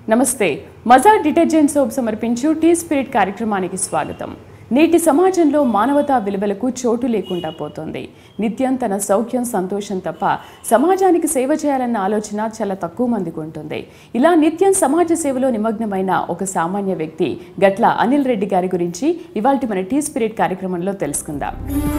నమస్తే Maja detergent soap సమర్పించు T spirit కార్యక్రమానికి స్వాగతం నేటి సమాజంలో మానవతా విలువలకు చోటు లేకుండా పోతోంది నిత్యం తన సౌఖ్యం సంతోషం తప్ప సమాజానికి సేవ చేయాలన్న ఆలోచన చాలా తక్కువ మందికి ఉంటుంది ఇలా నిత్యం సమాజ సేవలో నిమగ్నమైన ఒక సామాన్య వ్యక్తి గట్ల అనిల్ రెడ్డి గారి గురించి ఇవాళ మన టీ స్పిరిట్ కార్యక్రమంలో తెలుసుకుందాం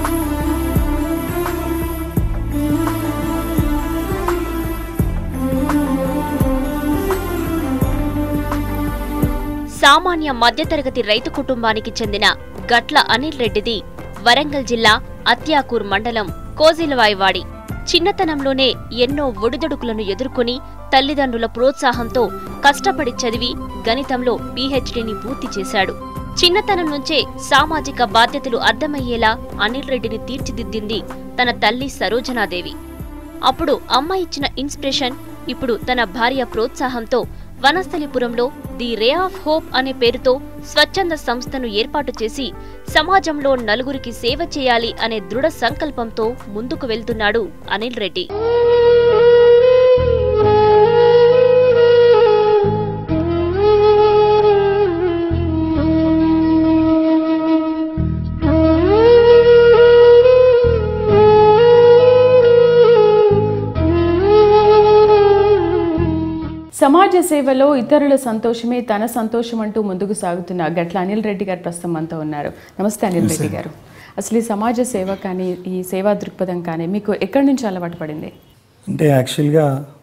సామాన్య మధ్యతరగతి రైతు కుటుంబానికి చెందిన గట్ల అనిల్ రెడ్డిది వరంగల్ జిల్లా అత్యాకూర్ మండలం కోజిలవాయివాడి చిన్నతనంలోనే ఎన్నో ఒడిదొడుకులను ఎదుర్కొని తల్లిదండ్రుల ప్రోత్సాహంతో కష్టపడి చదివి గణితంలో పీహెచ్డీని పూర్తి చేశాడు చిన్నతనం నుంచే సామాజిక బాధ్యతలు అర్థమయ్యేలా అనిల్ రెడ్డిని తీర్చిదిద్దింది తన తల్లి సరోజనాదేవి అప్పుడు అమ్మ ఇచ్చిన ఇన్స్పిరేషన్ ఇప్పుడు తన భార్య ప్రోత్సాహంతో వనస్థలిపురంలో ది రే ఆఫ్ హోప్ అనే పేరుతో స్వచ్ఛంద సంస్థను ఏర్పాటు చేసి సమాజంలో నలుగురికి సేవ చేయాలి అనే దృఢ సంకల్పంతో ముందుకు వెళ్తున్నాడు అనిల్ రెడ్డి సమాజ సేవలో ఇతరుల సంతోషమే తన సంతోషం అంటూ ముందుకు సాగుతున్న గట్ల అనిల్ రెడ్డి గారు ప్రస్తుతం మనతో ఉన్నారు నమస్తే అనిల్ రెడ్డి గారు అసలు ఈ సమాజ సేవ కానీ ఈ సేవా దృక్పథం కానీ మీకు ఎక్కడి నుంచి అలవాటు పడింది అంటే యాక్చువల్గా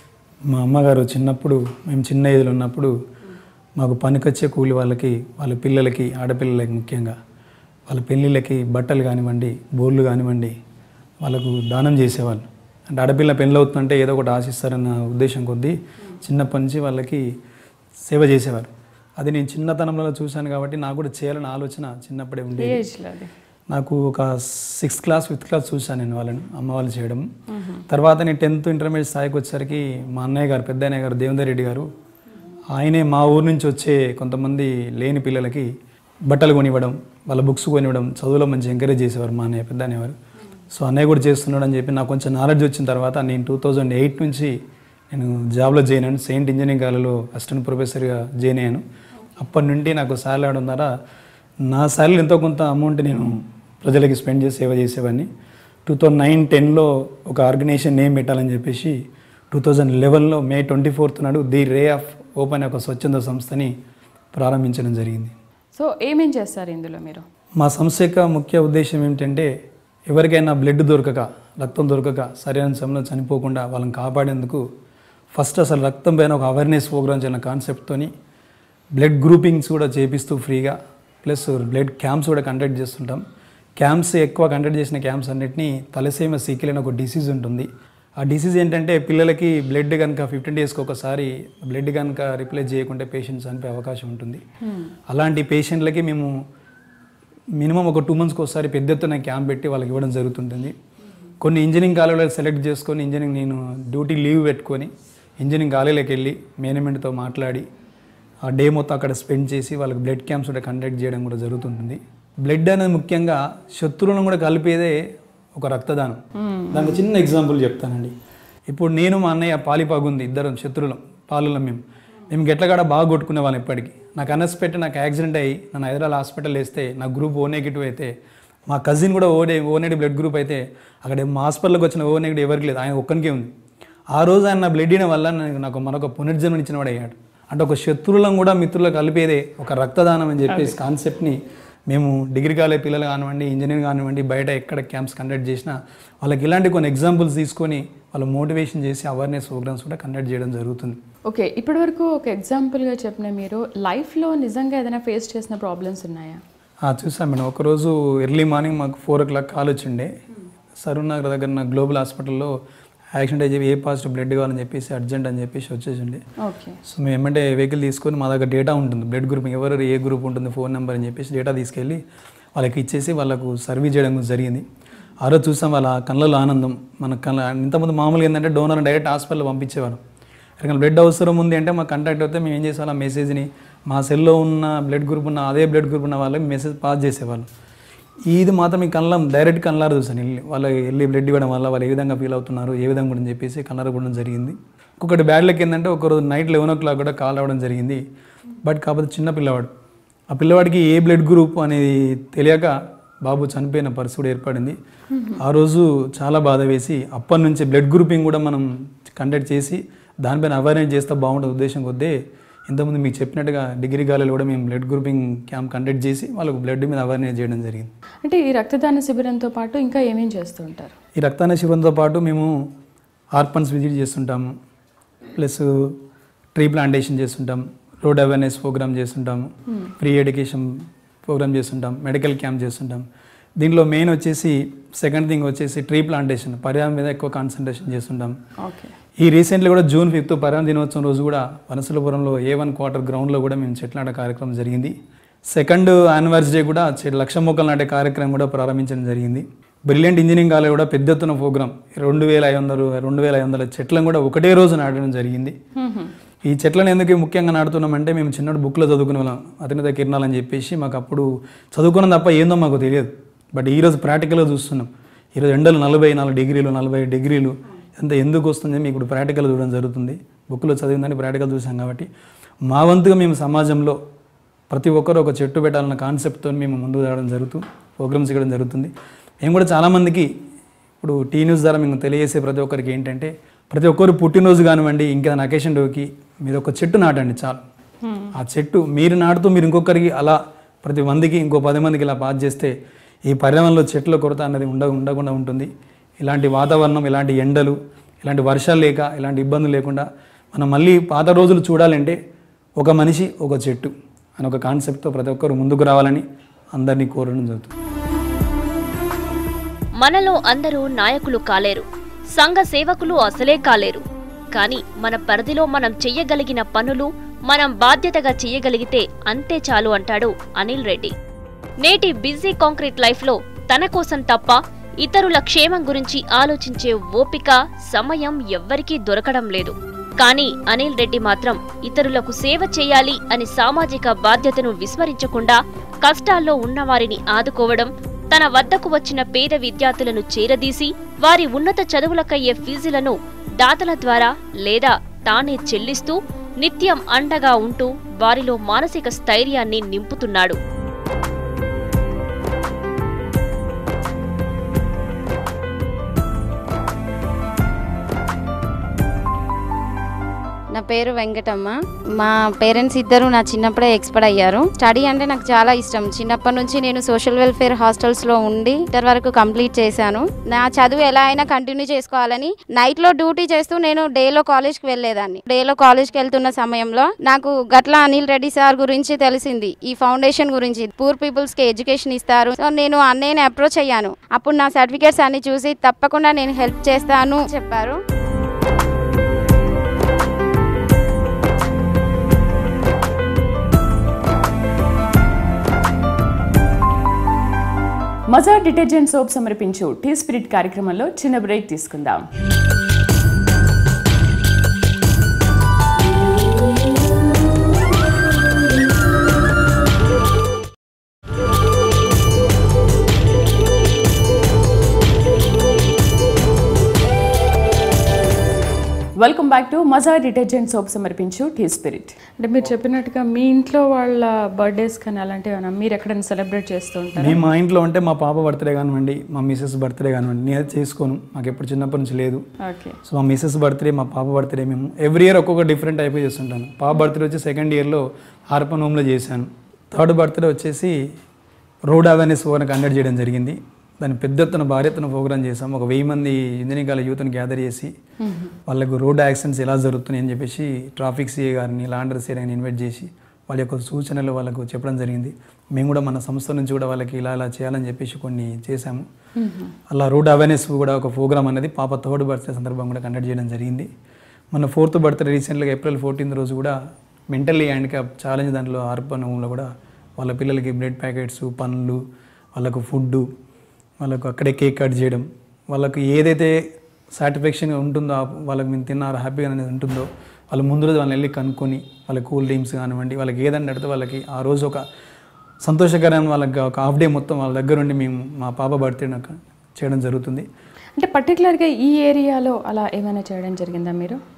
మా అమ్మగారు చిన్నప్పుడు మేము చిన్న ఏజ్లో ఉన్నప్పుడు మాకు పనికొచ్చే కూలి వాళ్ళకి వాళ్ళ పిల్లలకి ఆడపిల్లలకి ముఖ్యంగా వాళ్ళ పెళ్ళిళ్ళకి బట్టలు కానివ్వండి బోర్లు కానివ్వండి వాళ్ళకు దానం చేసేవాళ్ళు అంటే ఆడపిల్ల పెళ్ళి అవుతుందంటే ఏదో ఒకటి ఆశిస్తారన్న ఉద్దేశం కొద్దీ చిన్నప్పటి నుంచి వాళ్ళకి సేవ చేసేవారు అది నేను చిన్నతనంలో చూశాను కాబట్టి నాకు కూడా చేయాలని ఆలోచన చిన్నప్పుడే ఏ ఉండేది ఏజ్లో అది నాకు ఒక సిక్స్త్ క్లాస్ ఫిఫ్త్ క్లాస్ చూశాను నేను వాళ్ళని అమ్మ వాళ్ళు చేయడం తర్వాత నేను టెన్త్ ఇంటర్మీడియట్ స్థాయికి వచ్చేసరికి మా అన్నయ్య గారు పెద్ద అన్నయ్య గారు దేవేందర్ రెడ్డి గారు ఆయనే మా ఊరు నుంచి వచ్చే కొంతమంది లేని పిల్లలకి బట్టలు కొనివ్వడం వాళ్ళ బుక్స్ కొనివ్వడం చదువులో మంచి ఎంకరేజ్ చేసేవారు మా అన్నయ్య పెద్ద అనేవారు సో అన్నయ్య కూడా చేస్తున్నాడు అని చెప్పి నాకు కొంచెం నాలెడ్జ్ వచ్చిన తర్వాత నేను టూ థౌజండ్ ఎయిట్ నుంచి నేను జాబ్లో జాయిన్ అయ్యాను సెయింట్ ఇంజనీరింగ్ కాలేజ్లో అసిస్టెంట్ ప్రొఫెసర్గా జాయిన్ అయ్యాను అప్పటి నుండి నాకు శాలరీ అవడం ద్వారా నా శాలరీ ఎంతో కొంత అమౌంట్ నేను ప్రజలకి స్పెండ్ చేసి సేవ చేసేవాడిని టూ థౌజండ్ నైన్ టెన్లో ఒక ఆర్గనైజేషన్ నేమ్ పెట్టాలని చెప్పేసి టూ థౌజండ్ లెవెన్లో మే ట్వంటీ ఫోర్త్ నాడు ది రే ఆఫ్ ఓపెన్ ఒక స్వచ్ఛంద సంస్థని ప్రారంభించడం జరిగింది సో ఏమేం చేస్తారు ఇందులో మీరు మా సంస్థ యొక్క ముఖ్య ఉద్దేశం ఏమిటంటే ఎవరికైనా బ్లడ్ దొరకక రక్తం దొరకక సరైన సమయంలో చనిపోకుండా వాళ్ళని కాపాడేందుకు ఫస్ట్ అసలు రక్తం పైన ఒక అవేర్నెస్ ప్రోగ్రామ్ చేయాలన్న కాన్సెప్ట్తోని బ్లడ్ గ్రూపింగ్స్ కూడా చేపిస్తూ ఫ్రీగా ప్లస్ బ్లడ్ క్యాంప్స్ కూడా కండక్ట్ చేస్తుంటాం క్యాంప్స్ ఎక్కువ కండక్ట్ చేసిన క్యాంప్స్ అన్నిటినీ తలసేమ సీకిల్ అనే ఒక డిసీజ్ ఉంటుంది ఆ డిసీజ్ ఏంటంటే పిల్లలకి బ్లడ్ కనుక ఫిఫ్టీన్ డేస్కి ఒకసారి బ్లడ్ కనుక రిప్లేస్ చేయకుంటే పేషెంట్స్ చనిపోయే అవకాశం ఉంటుంది అలాంటి పేషెంట్లకి మేము మినిమం ఒక టూ మంత్స్కి ఒకసారి పెద్ద ఎత్తున క్యాంప్ పెట్టి వాళ్ళకి ఇవ్వడం జరుగుతుంటుంది కొన్ని ఇంజనీరింగ్ కాలేజీలో సెలెక్ట్ చేసుకొని ఇంజనీరింగ్ నేను డ్యూటీ లీవ్ పెట్టుకొని ఇంజనీరింగ్ కాలేజీలోకి వెళ్ళి మేనేజ్మెంట్తో మాట్లాడి ఆ డే మొత్తం అక్కడ స్పెండ్ చేసి వాళ్ళకి బ్లడ్ క్యాంప్స్ కూడా కండక్ట్ చేయడం కూడా జరుగుతుంటుంది బ్లడ్ అనేది ముఖ్యంగా శత్రువులను కూడా కలిపేదే ఒక రక్తదానం దానికి చిన్న ఎగ్జాంపుల్ చెప్తానండి ఇప్పుడు నేను మా అన్నయ్య పాలిపాగుంది ఇద్దరం శత్రువులం పాలులం మేము మేము గెట్లగాడ బాగా కొట్టుకునే వాళ్ళం ఎప్పటికీ నాకు అనస్పెట్టి నాకు యాక్సిడెంట్ అయ్యి నన్ను హైదరాబాద్ హాస్పిటల్ వేస్తే నా గ్రూప్ ఓ నెగిటివ్ అయితే మా కజిన్ కూడా ఓ నే ఓ నెగిటివ్ బ్లడ్ గ్రూప్ అయితే అక్కడ మా హాస్పిటల్కి వచ్చిన ఓ నెగిటివ్ ఎవరికి లేదు ఆయన ఒక్కనికే ఉంది ఆ రోజు ఆయన నా బ్లడ్ ఇవ్వడం వల్ల నాకు నాకు మరొక పునర్జన్మ ఇచ్చిన వాడు అయ్యాడు అంటే ఒక శత్రువులను కూడా మిత్రులకు కలిపేదే ఒక రక్తదానం అని చెప్పేసి కాన్సెప్ట్ని మేము డిగ్రీ కాలేజ్ పిల్లలు కానివ్వండి ఇంజనీరింగ్ కానివ్వండి బయట ఎక్కడ క్యాంప్స్ కండక్ట్ చేసినా వాళ్ళకి ఇలాంటి కొన్ని ఎగ్జాంపుల్స్ తీసుకొని వాళ్ళు మోటివేషన్ చేసి అవేర్నెస్ ప్రోగ్రామ్స్ కూడా కండక్ట్ చేయడం జరుగుతుంది ఓకే ఇప్పటివరకు ఒక ఎగ్జాంపుల్గా చెప్పిన మీరు లైఫ్లో నిజంగా ఏదైనా ఫేస్ చేసిన ప్రాబ్లమ్స్ ఉన్నాయా ఆ, చూసాం మేడం ఒకరోజు ఎర్లీ మార్నింగ్ మాకు ఫోర్ ఓ క్లాక్ కాల్ వచ్చిండే సరూర్ నగర్ దగ్గర నా గ్లోబల్ హాస్పిటల్లో యాక్సిడెంట్ అయ్యి ఏ పాజిటివ్ బ్లడ్ కావాలని చెప్పేసి అర్జెంట్ అని చెప్పేసి వచ్చేసిండే ఓకే సో మేము ఏమంటే వెహికల్ తీసుకొని మా దగ్గర డేటా ఉంటుంది బ్లడ్ గ్రూప్ ఎవరు ఏ గ్రూప్ ఉంటుంది ఫోన్ నెంబర్ అని చెప్పేసి డేటా తీసుకెళ్ళి వాళ్ళకి ఇచ్చేసి వాళ్ళకు సర్వీస్ చేయడం కూడా జరిగింది ఆ రోజు చూసాం వాళ్ళ కళ్ళలో ఆనందం మన కళ్ళ ఇంతకుముందు మామూలుగా ఏంటంటే డోనర్ డైరెక్ట్ హాస్పిటల్ పంపించేవారు ఎవరికైనా బ్లడ్ అవసరం ఉంది అంటే మాకు కాంటాక్ట్ అవుతే మేము ఏం చేసేవాళ్ళం ఆ మెసేజ్ని మా సెల్లో ఉన్న బ్లడ్ గ్రూప్ ఉన్న అదే బ్లడ్ గ్రూప్ ఉన్న వాళ్ళకి మెసేజ్ పాస్ చేసేవాళ్ళం ఇది మాత్రం ఈ కళ్ళం డైరెక్ట్ కళ్ళారు చూసాను వెళ్ళి వాళ్ళు వెళ్ళి బ్లడ్ ఇవ్వడం వల్ల వాళ్ళు ఏ విధంగా ఫీల్ అవుతున్నారు ఏ విధంగా కూడా అని చెప్పేసి కళ్ళారు కూడా జరిగింది ఇంకొకటి బ్యాడ్ లక్ ఏంటంటే ఒకరోజు నైట్ లెవెన్ ఓ క్లాక్ కూడా కాల్ అవ్వడం జరిగింది బట్ కాకపోతే చిన్న పిల్లవాడు ఆ పిల్లవాడికి ఏ బ్లడ్ గ్రూప్ అనేది తెలియక బాబు చనిపోయిన పరిస్థితి కూడా ఏర్పడింది ఆ రోజు చాలా బాధ వేసి అప్పటి నుంచి బ్లడ్ గ్రూపింగ్ కూడా మనం కండక్ట్ చేసి దానిపైన అవేర్నెస్ చేస్తే బాగుంటుంది ఉద్దేశం కొద్దీ ఇంతకుముందు మీకు చెప్పినట్టుగా డిగ్రీ కాలేజీలో కూడా మేము బ్లడ్ గ్రూపింగ్ క్యాంప్ కండక్ట్ చేసి వాళ్ళకు బ్లడ్ మీద అవేర్నెస్ చేయడం జరిగింది అంటే ఈ రక్తదాన శిబిరంతో పాటు ఇంకా ఏమేం చేస్తూ ఉంటారు ఈ రక్తాన శిబిరంతో పాటు మేము ఆర్పన్స్ విజిట్ చేస్తుంటాము ప్లస్ ట్రీ ప్లాంటేషన్ చేస్తుంటాం రోడ్ అవేర్నెస్ ప్రోగ్రామ్ చేస్తుంటాము ఫ్రీ ఎడ్యుకేషన్ ప్రోగ్రామ్ చేస్తుంటాం మెడికల్ క్యాంప్ చేస్తుంటాం దీనిలో మెయిన్ వచ్చేసి సెకండ్ థింగ్ వచ్చేసి ట్రీ ప్లాంటేషన్ పర్యావరణ మీద ఎక్కువ కాన్సన్ట్రేషన్ చేస్తుంటాం ఓకే ఈ రీసెంట్లీ కూడా జూన్ ఫిఫ్త్ పర్యావరణ దినోత్సవం రోజు కూడా వనసలపురంలో ఏ వన్ క్వార్టర్ గ్రౌండ్లో కూడా మేము చెట్లు నాటే కార్యక్రమం జరిగింది సెకండ్ యానివర్సరీ కూడా చె- లక్ష మొక్కలు నాటే కార్యక్రమం కూడా ప్రారంభించడం జరిగింది బ్రిలియంట్ ఇంజనీరింగ్ కాలేజ్ కూడా పెద్ద ఎత్తున ప్రోగ్రామ్ రెండు వేల ఐదు వందలు రెండు వేల ఐదు వందల చెట్లను కూడా ఒకటే రోజు నాటడం జరిగింది ఈ చెట్లను ఎందుకు ముఖ్యంగా నాటుతున్నామంటే మేము చిన్నప్పుడు బుక్లో చదువుకునే వాళ్ళం అతినిత కిరణాలు అని చెప్పేసి మాకు అప్పుడు చదువుకున్న తప్ప ఏందో మాకు తెలియదు బట్ ఈరోజు ప్రాక్టికల్గా చూస్తున్నాం ఈరోజు ఎండలు నలభై నాలుగు డిగ్రీలు నలభై డిగ్రీలు అంత ఎందుకు వస్తుంది మీకు ఇప్పుడు ప్రాక్టికల్ చూడడం జరుగుతుంది బుక్లో చదివిందని ప్రాక్టికల్ చూసాం కాబట్టి మా వంతుగా మేము సమాజంలో ప్రతి ఒక్కరు ఒక చెట్టు పెట్టాలన్న కాన్సెప్ట్తో మేము ముందుకు రావడం జరుగుతూ ప్రోగ్రామ్స్ ఇవ్వడం జరుగుతుంది మేము కూడా చాలామందికి ఇప్పుడు టీ న్యూస్ ద్వారా మేము తెలియజేసే ప్రతి ఒక్కరికి ఏంటంటే ప్రతి ఒక్కరు పుట్టినరోజు కానివ్వండి ఇంకేదైనా అకేషన్ డోకి మీరు ఒక చెట్టు నాటండి చాలు ఆ చెట్టు మీరు నాటుతూ మీరు ఇంకొకరికి అలా ప్రతి మందికి ఇంకో పది మందికి ఇలా పాస్ చేస్తే ఈ పర్యావరణంలో చెట్ల కొరత అనేది ఉండ ఉండకుండా ఉంటుంది ఇలాంటి వాతావరణం ఇలాంటి ఎండలు ఇలాంటి వర్షాలు లేక ఇలాంటి ఇబ్బందులు లేకుండా మనం మళ్ళీ పాత రోజులు చూడాలంటే ఒక మనిషి ఒక చెట్టు అని ఒక కాన్సెప్ట్తో ప్రతి ఒక్కరు ముందుకు రావాలని అందరినీ కోరడం జరుగుతుంది మనలో అందరూ నాయకులు కాలేరు సంఘ సేవకులు అసలే కాలేరు కానీ మన పరిధిలో మనం చెయ్యగలిగిన పనులు మనం బాధ్యతగా చెయ్యగలిగితే అంతే చాలు అంటాడు అనిల్ రెడ్డి నేటి బిజీ కాంక్రీట్ లైఫ్లో తన కోసం తప్ప ఇతరుల క్షేమం గురించి ఆలోచించే ఓపిక సమయం ఎవ్వరికీ దొరకడం లేదు కానీ అనిల్ రెడ్డి మాత్రం ఇతరులకు సేవ చేయాలి అని సామాజిక బాధ్యతను విస్మరించకుండా కష్టాల్లో ఉన్నవారిని ఆదుకోవడం తన వద్దకు వచ్చిన పేద విద్యార్థులను చేరదీసి వారి ఉన్నత చదువులకయ్యే ఫీజులను దాతల ద్వారా లేదా తానే చెల్లిస్తూ నిత్యం అండగా ఉంటూ వారిలో మానసిక స్థైర్యాన్ని నింపుతున్నాడు నా పేరు వెంకటమ్మ మా పేరెంట్స్ ఇద్దరు నా చిన్నప్పుడే ఎక్స్పర్ట్ అయ్యారు స్టడీ అంటే నాకు చాలా ఇష్టం చిన్నప్పటి నుంచి నేను సోషల్ వెల్ఫేర్ హాస్టల్స్లో ఉండి ఇంటర్ వరకు కంప్లీట్ చేశాను నా చదువు ఎలా అయినా కంటిన్యూ చేసుకోవాలని నైట్లో డ్యూటీ చేస్తూ నేను డేలో కాలేజ్కి వెళ్ళేదాన్ని డేలో కాలేజ్కి వెళ్తున్న సమయంలో నాకు గట్ల అనిల్ రెడ్డి సార్ గురించి తెలిసింది ఈ ఫౌండేషన్ గురించి పూర్ పీపుల్స్కి ఎడ్యుకేషన్ ఇస్తారు సో నేను అన్నయ్యని అప్రోచ్ అయ్యాను అప్పుడు నా సర్టిఫికేట్స్ అన్ని చూసి తప్పకుండా నేను హెల్ప్ చేస్తాను చెప్పారు మజా డిటర్జెంట్ సోప్ సమర్పించు టీ స్పిరిట్ కార్యక్రమంలో చిన్న బ్రేక్ తీసుకుందాం వెల్కమ్ బ్యాక్ టు మజా డిటర్జెంట్ సోప్ సమర్పించు టీ స్పిరిట్ అంటే మీరు చెప్పినట్టుగా మీ ఇంట్లో వాళ్ళ బర్త్డేస్ కానీ అలాంటివి ఏమైనా మీరు ఎక్కడైనా సెలబ్రేట్ చేస్తూ ఉంటారు మేము మా ఇంట్లో ఉంటే మా పాప బర్త్డే కానివ్వండి మా మిసెస్ బర్త్డే కానివ్వండి నేను అది చేసుకోను మాకు ఎప్పుడు చిన్నప్పటి నుంచి లేదు ఓకే సో మా మిసెస్ బర్త్డే మా పాప బర్త్డే మేము ఎవ్రీ ఇయర్ ఒక్కొక్క డిఫరెంట్ టైప్ చేస్తుంటాను పాప బర్త్డే వచ్చి సెకండ్ ఇయర్లో హార్పన్ హోమ్లో చేశాను థర్డ్ బర్త్డే వచ్చేసి రోడ్ అవేర్నెస్ ప్రోగ్రామ్ కండక్ట్ చేయడం జరిగింది దాన్ని పెద్ద ఎత్తున భారీ ఎత్తున ప్రోగ్రామ్ చేసాం ఒక వెయ్యి మంది ఇంజనీరింగ్ కాలేజ్ యూత్ని గ్యాదర్ చేసి వాళ్ళకు రోడ్ యాక్సిడెంట్స్ ఎలా జరుగుతున్నాయి అని చెప్పేసి ట్రాఫిక్ సిఏ గారిని లాండర్ సిఏ గారిని ఇన్వైట్ చేసి వాళ్ళ యొక్క సూచనలు వాళ్ళకు చెప్పడం జరిగింది మేము కూడా మన సంస్థ నుంచి కూడా వాళ్ళకి ఇలా ఇలా చేయాలని చెప్పేసి కొన్ని చేశాము అలా రోడ్ అవేర్నెస్ కూడా ఒక ప్రోగ్రామ్ అనేది పాప థర్డ్ బర్త్డే సందర్భంగా కూడా కండక్ట్ చేయడం జరిగింది మన ఫోర్త్ బర్త్డే రీసెంట్గా ఏప్రిల్ ఫోర్టీన్త్ రోజు కూడా మెంటల్లీ హ్యాండిక్యాప్ ఛాలెంజ్ దాంట్లో ఆర్పణంలో కూడా వాళ్ళ పిల్లలకి బ్రెడ్ ప్యాకెట్స్ పండ్లు వాళ్ళకు ఫుడ్ వాళ్ళకు అక్కడే కేక్ కట్ చేయడం వాళ్ళకు ఏదైతే సాటిస్ఫాక్షన్ ఉంటుందో ఆ- వాళ్ళకి మేము తిన్నారు హ్యాపీగా అనేది ఉంటుందో వాళ్ళ ముందు రోజు వాళ్ళని వెళ్ళి కనుక్కొని వాళ్ళ కూల్ డ్రింక్స్ కానివ్వండి వాళ్ళకి ఏదన్నా అడిగితే వాళ్ళకి ఆ రోజు ఒక సంతోషకరమైన వాళ్ళకి ఒక హాఫ్ డే మొత్తం వాళ్ళ దగ్గర ఉండి మేము మా పాప బర్త్డే నాకు చేయడం జరుగుతుంది అంటే పర్టికులర్గా ఈ ఏరియాలో అలా ఏమైనా చేయడం జరిగిందా మీరు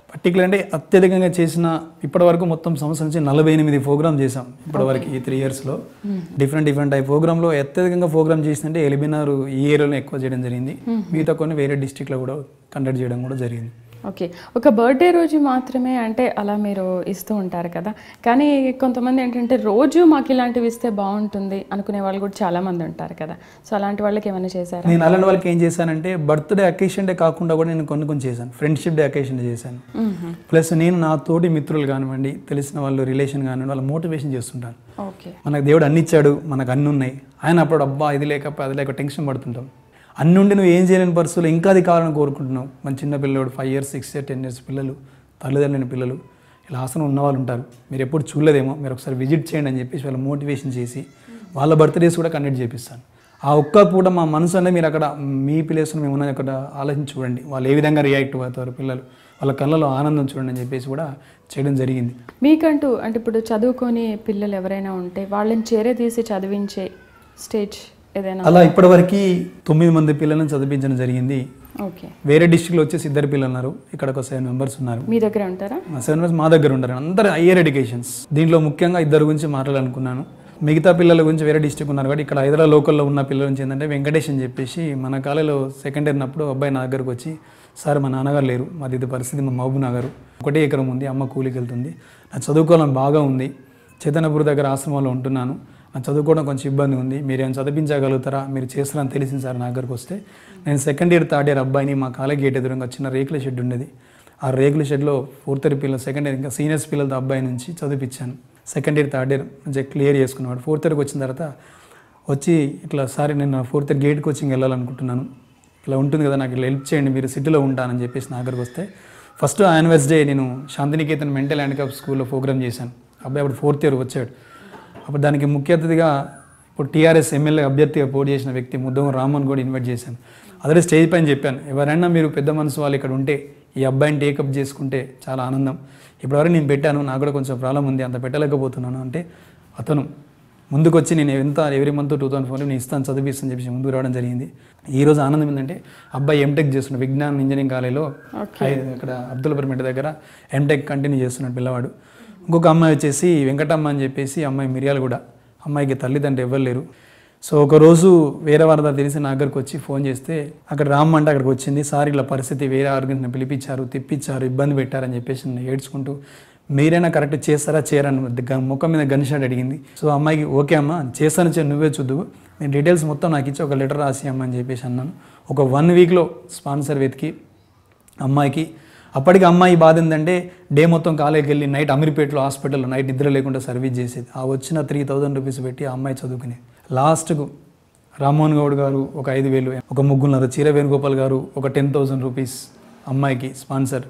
పర్టికులర్ అంటే అత్యధికంగా చేసిన ఇప్పటివరకు మొత్తం సంవత్సరం నుంచి నలభై ఎనిమిది ప్రోగ్రామ్ చేసాం ఇప్పటివరకు ఈ త్రీ ఇయర్స్లో డిఫరెంట్ డిఫరెంట్ టైప్ ప్రోగ్రాంలో అత్యధికంగా ప్రోగ్రామ్ చేసిందంటే ఎలిబినార్ ఈ ఏరియాలో ఎక్కువ చేయడం జరిగింది మిగతా కొన్ని వేరే డిస్టిక్లో కూడా కండక్ట్ చేయడం కూడా జరిగింది ఓకే ఒక బర్త్డే రోజు మాత్రమే అంటే అలా మీరు ఇస్తూ ఉంటారు కదా కానీ కొంతమంది ఏంటంటే రోజు మాకు ఇలాంటివి ఇస్తే బాగుంటుంది అనుకునే వాళ్ళు కూడా చాలా మంది ఉంటారు కదా సో అలాంటి వాళ్ళకి ఏమైనా చేశారా నేను అలాంటి వాళ్ళకి ఏం చేశానంటే బర్త్డే అకేషన్ డే కాకుండా కూడా నేను కొన్ని కొన్ని చేశాను ఫ్రెండ్షిప్ డే అకేషన్ డే చేశాను ప్లస్ నేను నా తోటి మిత్రులు కానివ్వండి తెలిసిన వాళ్ళు రిలేషన్ కానివ్వండి వాళ్ళ మోటివేషన్ చేస్తుంటాను ఓకే మనకు దేవుడు అన్ని ఇచ్చాడు మనకు అన్ని ఉన్నాయి ఆయన అప్పుడు అబ్బా ఇది లేకపోతే అది లేక టెన్షన్ పడుతుంటాం అన్ని ఉండి నువ్వు ఏం చేయలేని పరిస్థితులు ఇంకా అది కావాలని కోరుకుంటున్నావు మన చిన్న పిల్లడు five years six years ten years పిల్లలు తల్లిదండ్రులైన పిల్లలు ఇలా ఆసనం ఉన్న వాళ్ళు ఉంటారు మీరు ఎప్పుడు చూడలేదేమో మీరు ఒకసారి విజిట్ చేయండి అని చెప్పేసి వాళ్ళ మోటివేషన్ చేసి వాళ్ళ బర్త్డేస్ కూడా కండక్ట్ చేపిస్తాను ఆ ఒక్క పూట మా మనసు అనేది మీరు అక్కడ మీ ప్లేస్లో మేము ఉన్నది అక్కడ ఆలోచించి చూడండి వాళ్ళు ఏ విధంగా రియాక్ట్ అవుతారు పిల్లలు వాళ్ళ కళ్ళలో ఆనందం చూడండి అని చెప్పేసి కూడా చేయడం జరిగింది మీకంటూ అంటే ఇప్పుడు చదువుకొని పిల్లలు ఎవరైనా ఉంటే వాళ్ళని చేరే తీసి చదివించే స్టేజ్ ఏదైనా అలా ఇప్పటివరకు తొమ్మిది మంది పిల్లలను చదివించడం జరిగింది ఓకే వేరే డిస్టిక్లో వచ్చేసి ఇద్దరు పిల్లలు ఉన్నారు ఇక్కడ ఒక సెవెన్ మెంబర్స్ ఉన్నారు మీ దగ్గర ఉంటారా మా సెవెన్ మెంబర్స్ మా దగ్గర ఉంటారు అందరు హయ్యర్ ఎడ్యుకేషన్స్ దీంట్లో ముఖ్యంగా ఇద్దరు గురించి మాట్లాడాలనుకున్నాను మిగతా పిల్లల గురించి వేరే డిస్టిక్ ఉన్నారు కాబట్టి ఇక్కడ హైదరాబాద్ లోకల్లో ఉన్న పిల్లల గురించి ఏంటంటే వెంకటేష్ అని చెప్పేసి మన కాలేజీలో సెకండ్ ఇయర్ ఉన్నప్పుడు అబ్బాయి నా దగ్గరకు వచ్చి సార్ మా నాన్నగారు లేరు మాది ఇది పరిస్థితి మా మహబూబ్ నగర్ ఒకటే ఎకరం ఉంది అమ్మ కూలికి వెళ్తుంది నా చదువుకోవాలని బాగా ఉంది చైతన్యపూర్ దగ్గర ఆశ్రమంలో ఉంటున్నాను నా చదువుకోవడం కొంచెం ఇబ్బంది ఉంది మీరు ఏమైనా చదివించగలుగుతారా మీరు చేస్తారని తెలిసింది సార్ నా దగ్గరకు వస్తే నేను సెకండ్ ఇయర్ థర్డ్ ఇయర్ అబ్బాయిని మా కాలేజ్ గేట్ ఎదురుగా చిన్న రేకుల షెడ్ ఉండేది ఆ రేకుల షెడ్లో ఫోర్త్ ఇయర్ పిల్లలు సెకండ్ ఇయర్ ఇంకా సీనియర్స్ పిల్లలతో అబ్బాయి నుంచి చదివించాను సెకండ్ ఇయర్ థర్డ్ ఇయర్ మంచిగా క్లియర్ చేసుకున్నాడు ఫోర్త్ ఇయర్కి వచ్చిన తర్వాత వచ్చి ఇట్లా సార్ నేను ఫోర్త్ ఇయర్ గేట్ కోచింగ్ వెళ్ళాలనుకుంటున్నాను ఇట్లా ఉంటుంది కదా నాకు ఇట్లా హెల్ప్ చేయండి మీరు సిటీలో ఉంటానని చెప్పేసి నా దగ్గరకు వస్తే ఫస్ట్ యానివర్స్ డే నేను శాంతినికేతన్ మెంటల్ హ్యాండిక్యాప్ స్కూల్లో ప్రోగ్రామ్ చేశాను అబ్బాయి అప్పుడు ఫోర్త్ ఇయర్ వచ్చాడు అప్పుడు దానికి ముఖ్య అతిథిగా ఇప్పుడు టీఆర్ఎస్ ఎమ్మెల్యే అభ్యర్థిగా పోటీ చేసిన వ్యక్తి ముద్దం రామన్ కూడా ఇన్వైట్ చేశాను అదే స్టేజ్ పైన చెప్పాను ఎవరైనా మీరు పెద్ద మనసు వాళ్ళు ఇక్కడ ఉంటే ఈ అబ్బాయిని టేకప్ చేసుకుంటే చాలా ఆనందం ఇప్పటివరకు నేను పెట్టాను నాకు కూడా కొంచెం ప్రాబ్లం ఉంది అంత పెట్టలేకపోతున్నాను అంటే అతను ముందుకు వచ్చి నేను ఎంత every month two thousand four నేను ఇస్తాను చదివిస్తాను చెప్పేసి ముందుకు రావడం జరిగింది ఈ రోజు ఆనందం ఏంటంటే అబ్బాయి ఎంటెక్ చేస్తున్నాడు విజ్ఞాన్ ఇంజనీరింగ్ కాలేజీలో హై- ఇక్కడ అబ్దుల్పర్మేట దగ్గర ఎంటెక్ కంటిన్యూ చేస్తున్నాడు పిల్లవాడు ఇంకొక అమ్మాయి వచ్చేసి వెంకటమ్మ అని చెప్పేసి అమ్మాయి మిరియాలు కూడా అమ్మాయికి తల్లిదండ్రులు ఎవ్వరు లేరు సో ఒక రోజు వేరే వారి దగ్గర తెలిసి నా దగ్గరకు వచ్చి ఫోన్ చేస్తే అక్కడ రామ్మంటే అక్కడికి వచ్చింది సార్ ఇలా పరిస్థితి వేరే ఆర్గనైజేషన్ పిలిపించారు తిప్పించారు ఇబ్బంది పెట్టారని చెప్పేసి నన్ను ఏడ్చుకుంటూ మీరైనా కరెక్ట్ చేస్తారా చేయరని గ- ముఖం మీద గన్ షాట్ అడిగింది సో అమ్మాయికి ఓకే అమ్మ చేస్తాను చే నువ్వే చూద్దు నేను డీటెయిల్స్ మొత్తం నాకు ఇచ్చి ఒక లెటర్ రాసి అమ్మ అని చెప్పేసి అన్నాను ఒక వన్ వీక్లో స్పాన్సర్ వెతికి అమ్మాయికి అప్పటికి అమ్మాయి బాధ ఏంటంటే డే మొత్తం కాలేజీకి వెళ్ళి నైట్ అమీర్పేటలో హాస్పిటల్లో నైట్ నిద్ర లేకుండా సర్వీస్ చేసేది ఆ వచ్చిన త్రీ థౌజండ్ రూపీస్ పెట్టి ఆ అమ్మాయి చదువుకునేది లాస్ట్కు రామ్మోహన్ గౌడ్ గారు ఒక ఐదు వేలు ఒక ముగ్గురున్నర చీర వేణుగోపాల్ గారు ఒక టెన్ థౌజండ్ రూపీస్ అమ్మాయికి స్పాన్సర్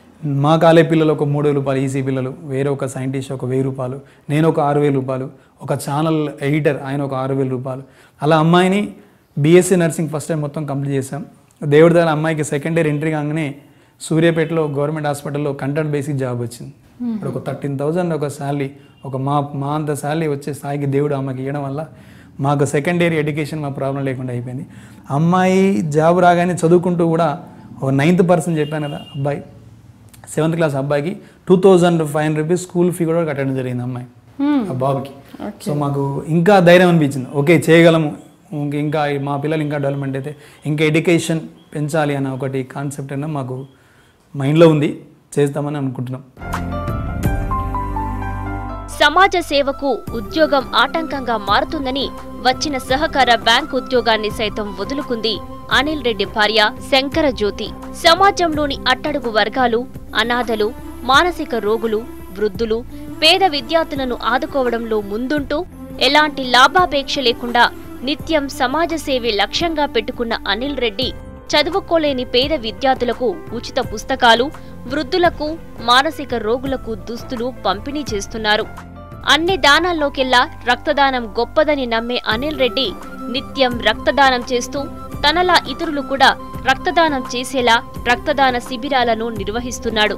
మా కాలే పిల్లలు ఒక మూడు వేల రూపాయలు ఈసీ పిల్లలు వేరే ఒక సైంటిస్ట్ ఒక వెయ్యి రూపాయలు నేను ఒక ఆరు వేల రూపాయలు ఒక ఛానల్ ఎడిటర్ ఆయన ఒక ఆరు వేల రూపాయలు అలా అమ్మాయిని బీఎస్సీ నర్సింగ్ ఫస్ట్ టైం మొత్తం కంప్లీట్ చేశాం దేవుడి దగ్గర అమ్మాయికి సెకండ్ ఇయర్ ఎంట్రీ కాగానే సూర్యాపేటలో గవర్నమెంట్ హాస్పిటల్లో కంటెంట్ బేసిక్ జాబ్ వచ్చింది ఇప్పుడు ఒక థర్టీన్ థౌజండ్ ఒక శాలరీ ఒక మా మా అంత శాలరీ వచ్చే స్థాయికి దేవుడు ఆమెకి ఇవ్వడం వల్ల మాకు సెకండ్ ఇయర్ ఎడ్యుకేషన్ మా ప్రాబ్లం లేకుండా అయిపోయింది అమ్మాయి జాబ్ రాగానే చదువుకుంటూ కూడా ఒక నైన్త్ పర్సన్ చెప్పాను కదా అబ్బాయి సెవెంత్ క్లాస్ అబ్బాయికి two thousand five hundred rupees school fee కూడా కట్టడం జరిగింది అమ్మాయి ఆ బాబుకి సో మాకు ఇంకా ధైర్యం అనిపించింది ఓకే చేయగలము ఇంక ఇంకా మా పిల్లలు ఇంకా డెవలప్మెంట్ అయితే ఇంకా ఎడ్యుకేషన్ పెంచాలి అన్న ఒకటి కాన్సెప్ట్ అయినా మాకు మైండ్లో ఉంది చేస్తామని అనుకుంటున్నాం సమాజ సేవకు ఉద్యోగం ఆటంకంగా మారుతుందని వచ్చిన సహకార బ్యాంక్ ఉద్యోగాన్ని సైతం వదులుకుంది అనిల్ రెడ్డి భార్య శంకర జ్యోతి సమాజంలోని అట్టడుగు వర్గాలు అనాథలు మానసిక రోగులు వృద్ధులు పేద విద్యార్థులను ఆదుకోవడంలో ముందుంటూ ఎలాంటి లాభాపేక్ష లేకుండా నిత్యం సమాజ సేవే లక్ష్యంగా పెట్టుకున్న అనిల్ రెడ్డి చదువుకోలేని పేద విద్యార్థులకు ఉచిత పుస్తకాలు వృద్ధులకు మానసిక రోగులకు దుస్తులు పంపిణీ చేస్తున్నారు అన్ని దానాల్లోకెల్లా రక్తదానం గొప్పదని నమ్మే అనిల్ రెడ్డి నిత్యం రక్తదానం చేస్తూ తనలా ఇతరులు కూడా రక్తదానం చేసేలా రక్తదాన శిబిరాలను నిర్వహిస్తున్నాడు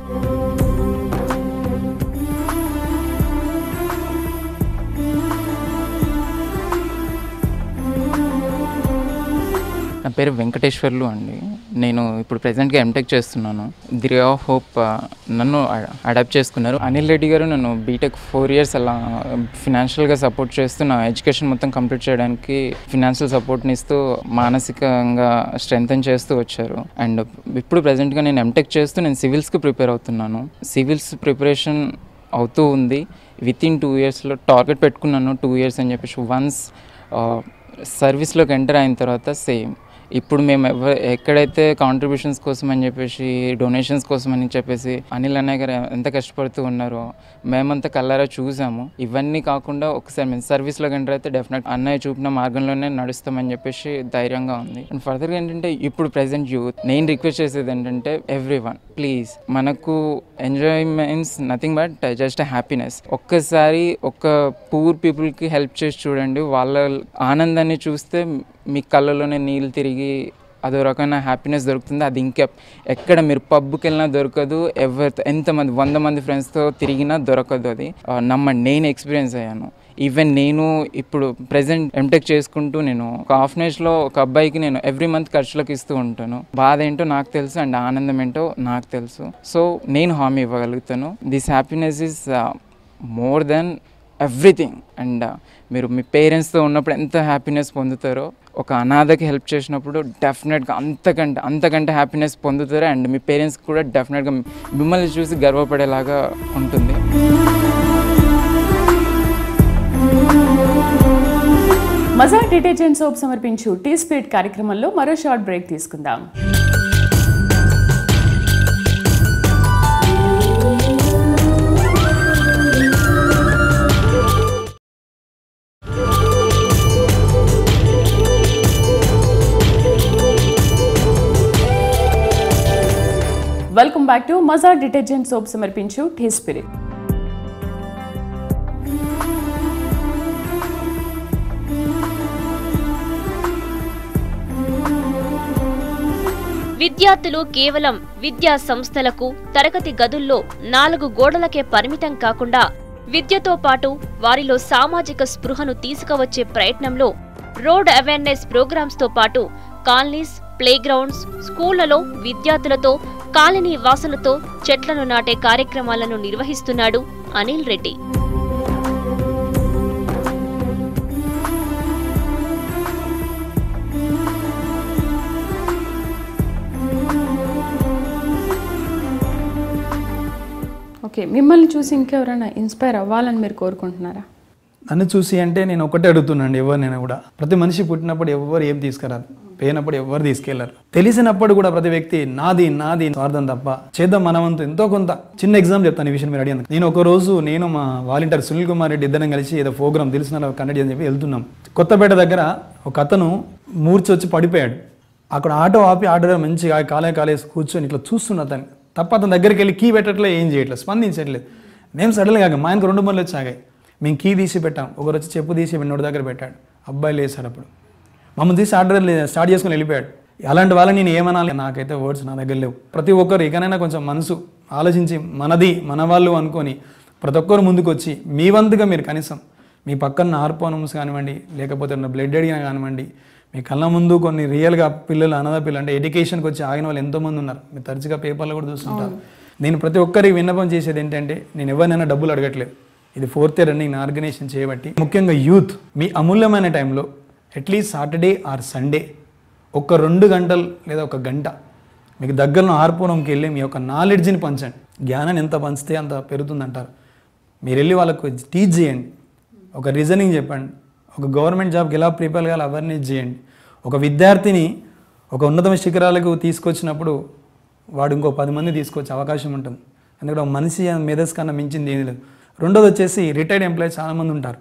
నా పేరు వెంకటేశ్వర్లు అండి నేను ఇప్పుడు ప్రెసెంట్గా ఎంటెక్ చేస్తున్నాను ది రే ఆఫ్ హోప్ నన్ను అడాప్ట్ చేసుకున్నారు అనిల్ రెడ్డి గారు నన్ను బీటెక్ ఫోర్ ఇయర్స్ అలా ఫినాన్షియల్గా సపోర్ట్ చేస్తూ నా ఎడ్యుకేషన్ మొత్తం కంప్లీట్ చేయడానికి ఫినాన్షియల్ సపోర్ట్ని ఇస్తూ మానసికంగా స్ట్రెంగ్తన్ చేస్తూ వచ్చారు అండ్ ఇప్పుడు ప్రజెంట్గా నేను ఎంటెక్ చేస్తూ నేను సివిల్స్కి ప్రిపేర్ అవుతున్నాను సివిల్స్ ప్రిపరేషన్ అవుతూ ఉంది విత్ ఇన్ టూ ఇయర్స్లో టార్గెట్ పెట్టుకున్నాను టూ ఇయర్స్ అని చెప్పేసి వన్స్ సర్వీస్లోకి ఎంటర్ అయిన తర్వాత సేమ్ ఇప్పుడు మేము ఎవ ఎక్కడైతే కాంట్రిబ్యూషన్స్ కోసం అని చెప్పేసి డొనేషన్స్ కోసం అని చెప్పేసి అనిల్ అన్నయ్య గారు ఎంత కష్టపడుతూ ఉన్నారో మేమంతా కల్లారా చూసాము ఇవన్నీ కాకుండా ఒకసారి మేము సర్వీస్లోకి ఎంటర్ అయితే డెఫినెట్ అన్నయ్య చూపిన మార్గంలోనే నడుస్తామని చెప్పేసి ధైర్యంగా ఉంది అండ్ ఫర్దర్గా ఏంటంటే ఇప్పుడు ప్రజెంట్ యూత్ నేను రిక్వెస్ట్ చేసేది ఏంటంటే ఎవ్రీ వన్ ప్లీజ్ మనకు enjoyments nothing but just happiness ఒక్కసారి ఒక పూర్ పీపుల్కి హెల్ప్ చేసి చూడండి వాళ్ళ ఆనందాన్ని చూస్తే మీ కళ్ళలోనే నీళ్ళు తిరిగి అదో రకమైన హ్యాపీనెస్ దొరుకుతుంది అది ఇంకా ఎక్కడ మీరు పబ్కి వెళ్ళినా దొరకదు ఎవరితో ఎంతమంది వంద మంది ఫ్రెండ్స్తో తిరిగినా దొరకదు అది ఆ, నమ్మండి నేను ఎక్స్పీరియన్స్ అయ్యాను ఈవెన్ నేను ఇప్పుడు ప్రజెంట్ ఎంటెక్ చేసుకుంటూ నేను ఒక హాఫ్ లో ఒక అబ్బాయికి నేను ఎవ్రీ మంత్ ఖర్చులకు ఇస్తూ ఉంటాను బాధ ఏంటో నాకు తెలుసు అండ్ ఆనందం ఏంటో నాకు తెలుసు సో నేను హామీ ఇవ్వగలుగుతాను this happiness is more than everything and మీరు మీ పేరెంట్స్తో ఉన్నప్పుడు ఎంత హ్యాపీనెస్ పొందుతారో ఒక అనాథకి హెల్ప్ చేసినప్పుడు డెఫినెట్గా అంతకంటే అంతకంటే హ్యాపీనెస్ పొందుతారు అండ్ మీ పేరెంట్స్ కూడా డెఫినెట్గా మిమ్మల్ని చూసి గర్వపడేలాగా ఉంటుంది మజా డిటర్జెంట్ సోప్ సమర్పించు టీ స్పిరిట్ కార్యక్రమంలో మరో షార్ట్ బ్రేక్ తీసుకుందాం వెల్కమ్ బ్యాక్ టు మజా డిటర్జెంట్ సోప్ సమర్పించు టీ స్పిరిట్ విద్యార్థులు కేవలం విద్యా సంస్థలకు తరగతి గదుల్లో నాలుగు గోడలకే పరిమితం కాకుండా విద్యతో పాటు వారిలో సామాజిక స్పృహను తీసుకువచ్చే ప్రయత్నంలో రోడ్ అవేర్నెస్ ప్రోగ్రామ్స్ తో పాటు కాలనీస్ ప్లేగ్రౌండ్స్ స్కూళ్లలో విద్యార్థులతో కాలనీ వాసులతో చెట్లను నాటే కార్యక్రమాలను నిర్వహిస్తున్నాడు అనిల్ రెడ్డి ఓకే మిమ్మల్ని చూసి ఇంకెవరైనా ఇన్స్పైర్ అవ్వాలని మీరు కోరుకుంటున్నారా నన్ను చూసి అంటే నేను ఒకటే అడుగుతున్నాను ఎవరినైనా కూడా ప్రతి మనిషి పుట్టినప్పుడు ఎవరు ఏం తీసుకురారు పోయినప్పుడు ఎవరు తీసుకెళ్లరు తెలిసినప్పుడు కూడా ప్రతి వ్యక్తి నాది నాది స్వార్థం తప్ప చేద్దాం మనవంతు ఎంతో కొంత చిన్న ఎగ్జామ్ చెప్తాను ఈ విషయం మీరు అడిగినందుకు నేను ఒక రోజు నేను మా వాలంటీర్ సునీల్ కుమార్ రెడ్డి ఇద్దరం కలిసి ఏదో ప్రోగ్రామ్ తెలిసిన కండక్ట్ అని చెప్పి వెళ్తున్నాం కొత్తపేట దగ్గర ఒక అతను మూర్చి వచ్చి పడిపోయాడు అక్కడ ఆటో ఆపి ఆటో మంచిగా కాలే కాలేసి కూర్చొని ఇట్లా చూస్తున్న అతను తప్ప అతని దగ్గరికి వెళ్ళి కీ పెట్టట్లేదు ఏం చేయట్లేదు స్పందించట్లేదు మేము సడన్గా ఆగాం. మా ఆయనకు రెండు మళ్ళీ వచ్చి ఆగాయి మేము కీ తీసి పెట్టాం ఒకరు వచ్చి చెప్పు తీసి నోటి దగ్గర పెట్టాడు అబ్బాయి లేసాడు అప్పుడు మమ్మల్ని తీసి ఆర్డర్ స్టార్ట్ చేసుకుని వెళ్ళిపోయాడు అలాంటి వాళ్ళని నేను ఏమనాలి నాకైతే వర్డ్స్ నా దగ్గర లేవు ప్రతి ఒక్కరు ఇకనైనా కొంచెం మనసు ఆలోచించి మనది మన వాళ్ళు అనుకొని ప్రతి ఒక్కరు ముందుకు వచ్చి మీ వంతుగా మీరు కనీసం మీ పక్కన హార్పోనమ్స్ కానివ్వండి లేకపోతే బ్లడ్ అడిగినా కానివ్వండి మీ కళ్ళ ముందు కొన్ని రియల్గా పిల్లలు అనాథ పిల్లలు అంటే ఎడ్యుకేషన్కి వచ్చి ఆగిన వాళ్ళు ఎంతోమంది ఉన్నారు మీరు తరచుగా పేపర్లో కూడా చూస్తుంటారు నేను ప్రతి ఒక్కరికి విన్నపం చేసేది ఏంటంటే నేను ఎవరినైనా డబ్బులు అడగట్లేదు ఇది ఫోర్త్ ఇయర్ రన్నింగ్ నా ఆర్గనైజేషన్ చేయబట్టి ముఖ్యంగా యూత్ మీ అమూల్యమైన టైంలో అట్లీస్ట్ సాటర్డే ఆర్ సండే ఒక రెండు గంటలు లేదా ఒక గంట మీకు దగ్గరలో ఆర్పురంకి వెళ్ళి మీ యొక్క నాలెడ్జ్ని పంచండి జ్ఞానాన్ని ఎంత పంచితే అంత పెరుగుతుందంటారు మీరు వెళ్ళి వాళ్ళకు టీచ్ చేయండి ఒక రీజనింగ్ చెప్పండి ఒక గవర్నమెంట్ జాబ్కి ఎలా ప్రిపేర్ కావాలి అవేర్నెస్ చేయండి ఒక విద్యార్థిని ఒక ఉన్నతమైన శిఖరాలకు తీసుకొచ్చినప్పుడు వాడు ఇంకో పది మంది తీసుకొచ్చే అవకాశం ఉంటుంది ఎందుకంటే ఒక మనిషి మేధస్ కన్నా మించింది ఏది లేదు రెండోది వచ్చేసి రిటైర్డ్ ఎంప్లాయీస్ చాలామంది ఉంటారు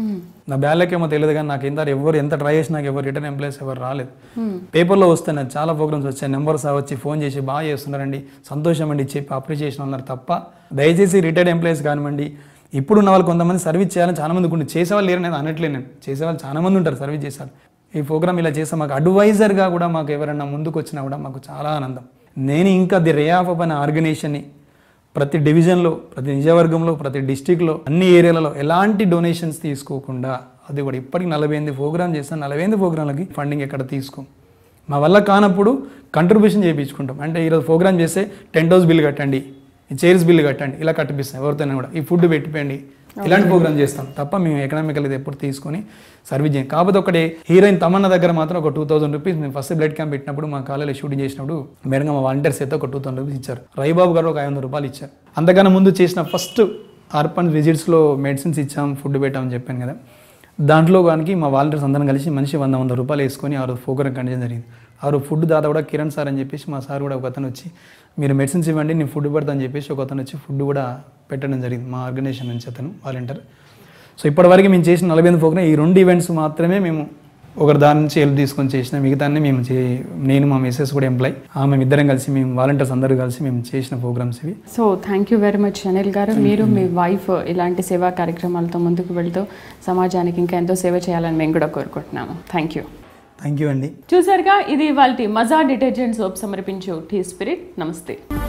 నా బ్యాలకేమో తెలియదు కానీ నాకు ఎంత ఎవరు ఎంత ట్రై చేసినా నాకు ఎవరు రిటర్న్ ఎంప్లాయీస్ ఎవరు రాలేదు పేపర్లో వస్తున్నాయి చాలా ప్రోగ్రామ్స్ వచ్చాయి నెంబర్స్ వచ్చి ఫోన్ చేసి బాగా చేస్తున్నారండి సంతోషం అండి చెప్పి అప్రిషియేషన్ అన్నారు తప్ప దయచేసి రిటైర్డ్ ఎంప్లాయీస్ కానివ్వండి ఇప్పుడు ఉన్న వాళ్ళు కొంతమంది సర్వీస్ చేయాలని చాలా మంది ఉంటుంది చేసేవాళ్ళు లేరు నేను అనట్లేదు నేను చేసేవాళ్ళు చాలా మంది ఉంటారు సర్వీస్ చేశారు ఈ ప్రోగ్రామ్ ఇలా చేస్తే మాకు అడ్వైజర్గా కూడా మాకు ఎవరైనా ముందుకు వచ్చినా కూడా మాకు చాలా ఆనందం నేను ఇంకా ది రే ఆఫ్ అనే ఆర్గనైజేషన్ని ప్రతి డివిజన్లో ప్రతి నిజవర్గంలో ప్రతి డిస్టిక్లో అన్ని ఏరియాలలో ఎలాంటి డొనేషన్స్ తీసుకోకుండా అది కూడా ఇప్పటికి నలభై ఎనిమిది ప్రోగ్రామ్ చేస్తాను నలభై ఎనిమిది ప్రోగ్రాంలకి ఫండింగ్ ఎక్కడ తీసుకో మా వల్ల కానప్పుడు కంట్రిబ్యూషన్ చేయించుకుంటాం అంటే ఈరోజు ప్రోగ్రామ్ చేస్తే టెంట్ హౌస్ బిల్ కట్టండి ఈ చైర్స్ బిల్ కట్టండి ఇలా కట్టిపిస్తాం ఎవరితోనే కూడా ఈ ఫుడ్ పెట్టిపోయండి ఇలాంటి ప్రోగ్రామ్ చేస్తాం తప్ప మేము ఎకనామికల్ ఇది ఎప్పుడు తీసుకొని సర్వీస్ చేయం కాకపోతే ఒకటి హీరోయిన్ తమన్న దగ్గర మాత్రం ఒక టూ థౌసండ్ రూపీస్ మేము ఫస్ట్ బ్లడ్ క్యాంప్ పెట్టినప్పుడు మా కాలేజీలో షూటింగ్ చేసినప్పుడు మేడంగా మా వాలంటీర్స్ అయితే ఒక టూ థౌసండ్ రూపీస్ ఇచ్చారు రైబాబు గారు ఒక ఐదు వందల రూపాయలు ఇచ్చారు అంతకన్నా ముందు చేసిన ఫస్ట్ అర్పన్ విజిట్స్లో మెడిసిన్స్ ఇచ్చాం ఫుడ్ పెట్టామని చెప్పాను కదా దాంట్లో కానీ మా వాలంటీర్స్ అందరం కలిసి మనిషి వంద వంద రూపాయలు వేసుకొని ఆ రోజు ప్రోగ్రామ్ కండిషన్ జరిగింది ఆ రోజు ఫుడ్ దాదా కూడా కిరణ్ సార్ అని చెప్పేసి మా సార్ కూడా ఒక అతను వచ్చి మీరు మెడిసిన్స్ ఇవ్వండి నేను ఫుడ్ పెడతా అని చెప్పేసి ఒక అతను వచ్చి ఫుడ్ కూడా పెట్టడం జరిగింది మా ఆర్గనైజేషన్ నుంచి అతను వాలంటీర్ సో ఇప్పటివరకు మేము చేసిన నలభై ఎనిమిది ప్రోగ్రామ్ ఈ రెండు ఈవెంట్స్ మాత్రమే మేము ఒకరి దాని నుంచి హెల్ప్ తీసుకొని చేసిన మిగతాన్ని మేము చే నేను మా మిస్సెస్ కూడా ఎంప్లాయ్ మేము ఇద్దరం కలిసి మేము వాలంటీర్స్ అందరూ కలిసి మేము చేసిన ప్రోగ్రామ్స్ ఇవి so thank you very much Anil గారు మీరు మీ వైఫ్ ఇలాంటి సేవా కార్యక్రమాలతో ముందుకు వెళ్తూ సమాజానికి ఇంకా ఎంతో సేవ చేయాలని మేము కూడా కోరుకుంటున్నాము థ్యాంక్ యూ థ్యాంక్ యూ అండి చూసారుగా ఇది వాళ్ళ మజా డిటర్జెంట్ సోప్ సమర్పించు టీ స్పిరిట్ నమస్తే